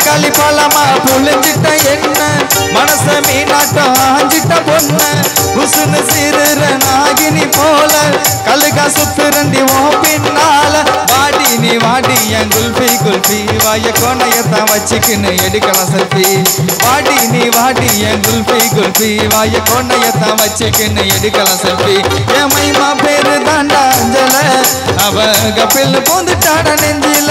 தக்காளி பழமா புழிஞ்சிட்ட என்ன மனச மீனாட்டம் ஆஞ்சிட்ட பொண்ண உசுன்னு சிறுற நாகினி போல கழுகா சுத்துரண்டி ஓ பின்னால வாடி நீ வாடி என் குல்பி குல்பி வாய கோணையத்தான் வச்சுக்கின்னு எடுக்கலாம் செல்ஃபி வாடி நீ வாடி என் குல்பி குல்பி வாய கோணையத்தான் வச்சுக்கின்னு எடுக்கலாம் செல்ஃபி என் மைமா பேரு தாண்டா அஞ்சல அவ கப்பில் பூந்துட்டாட நெஞ்சில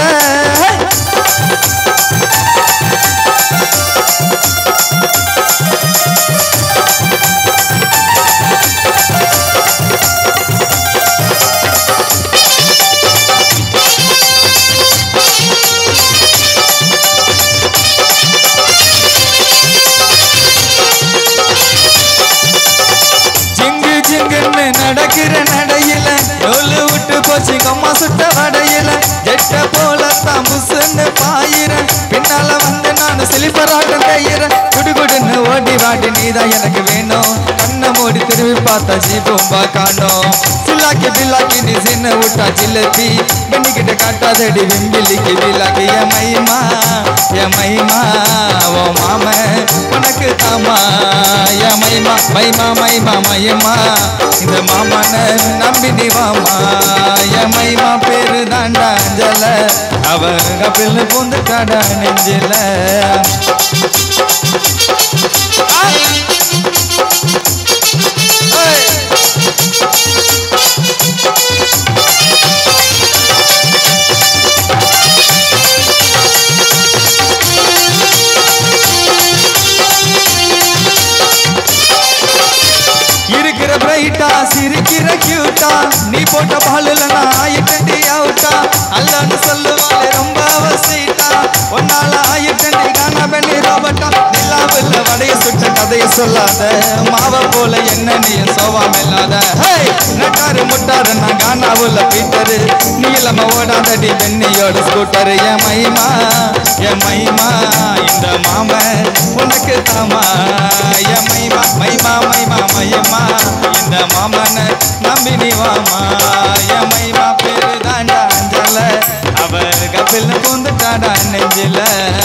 ஜிங்கு ஜிங்குன்னு நடக்கிற நடையில நூலு விட்டு போச்சு கம்மா சுட்ட வடையில ஜெட்ட போல தான் புசுன்னு பாயிர பின்னால வந்து நான் சிலிப்பர் ஆட்டம் கையிற குடுகுடுன்னு ஓடி வாடி நீதான் எனக்கு வேணும் கண்ணை மூடி திரும்பி பார்த்தா ஜீபூம்பா காணோம் சில்லாக்கி பில்லாக்கி நீ சின்ன விட்டா ஜில்லப்பி பெண்ணிக்கிட்ட காட்டாதடி விம்பிலிக்கு வில்லாக்கி என் மைமா என் மைமா ஓ மாம உனக்கு தாமா என் மைமா மைமா மைமா மையம்மா இந்த மாமான நம்பி நீ வாமா என் மைமா பேரு தாண்டா அஞ்சல அவ கப்பில் பூந்துட்டாடா நெஞ்சில ஏய். இருக்கிற பிரைட்டா சிரிக்கிற கியூட்டா நீ போட்ட பாலுல நான் ஆயிட்டண்டி அவுட்டா அல்லன்னு சொல்லுவாளே ரொம்ப அவசிட்டா ஒன்னால ஆயிட்டண்டி காணா பெண்ணி ரோபட்டா நிலாவில் வடைய சுட்ட கதைய சொல்லாத மாவ போல என்ன நீ சோவாம இல்லாத ஹேய்! நட்டாரு முட்டாரு நான் காணாவுல பீட்டரு நீளம ஓடாதடி பெண்ணியோட ஸ்கூட்டரு என் மைமா என் மைமா இந்த மாம உனக்கு தாமா என் மைமா மைமா மைமா மையம்மா இந்த மாமன நம்பி நீ வாமா என் மைமா பேரு தாண்டா அஞ்சல அவ கப்பில் பூந்துட்டாடா நெஞ்சில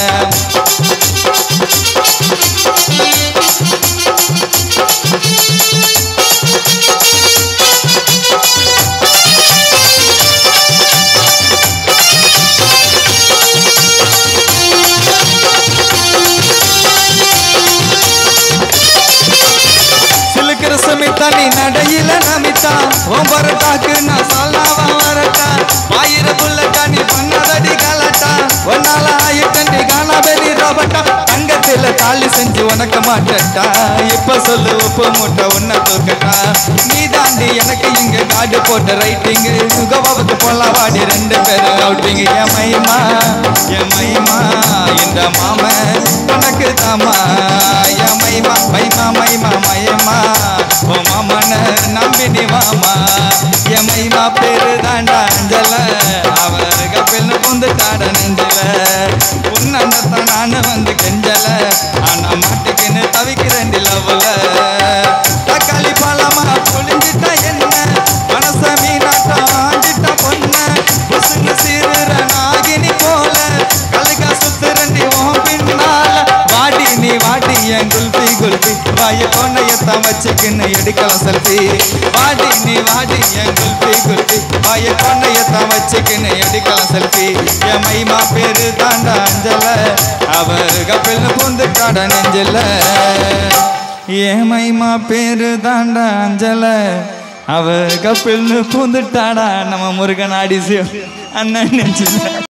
சிலுக்கிற சுமித்தா நீ நடையில நமித்தா உன் பரட்டாக்கு நான் சொல்லாவ வரட்டா ஆயிர புள்ளட்டா நீ பண்ணாதடி கலட்டா ஒன்னால ஆயிட்டண்டி காணா பெரிய ரோபட்டா தங்கத்தில தாலி செஞ்சு உனக்கு மாட்டட்டா இப்ப சொல்லு உப்பு மூட்டை உன்னை தூக்கட்டா நீ தாண்டி எனக்கு இங்க காடு போட்ட ரைட்டிங் கோவாவுக்கு போலாம் வாடி ரெண்டு பேரும் அவுட்டிங் என் மைமா என் மைமா இந்த மாம உனக்கு தாமா என் மைமா மைமா மைமா மையம்மா ஓ மாமன நம்பி நீ வாமா என் மைமா பேரு தாண்டா அஞ்சல அவர் கப்பில் புந்து காட நெஞ்சல உன்னத்தான் நானு வந்து கெஞ்சல ஆனா மாட்டுக்குன்னு தவிக்கிறேன் லவ்ல தக்காளி பழமா புளிஞ்சிட்ட என்ன மனச மீனாட்டம் ஆஞ்சிட்ட பொண்ண புசுங்க சீருற நாகினி போல கழுகா சுத்துரண்டி ஓ பின்னால வாடி நீ வாடி என் குல்பி குல்பி வாய கொண்டையத்தான் வச்சுக்கின்னு எடுக்கலாம் செல்ஃபி வாடி நீ வாடி என் குல்பி குல்பி வாய கொண்டையத்தான் வச்சுக்கின்னு எடுக்கலாம் செல்ஃபி என் மைமா பேரு தாண்டா அஞ்சல அவ கப்பில் பூந்து காட நெஞ்சல என் மைமா பேரு தாண்டா அஞ்சல அவ கப்பில் பூந்துட்டாடா நம்ம முருகன் ஆடிசியோ அண்ணன் நெஞ்சில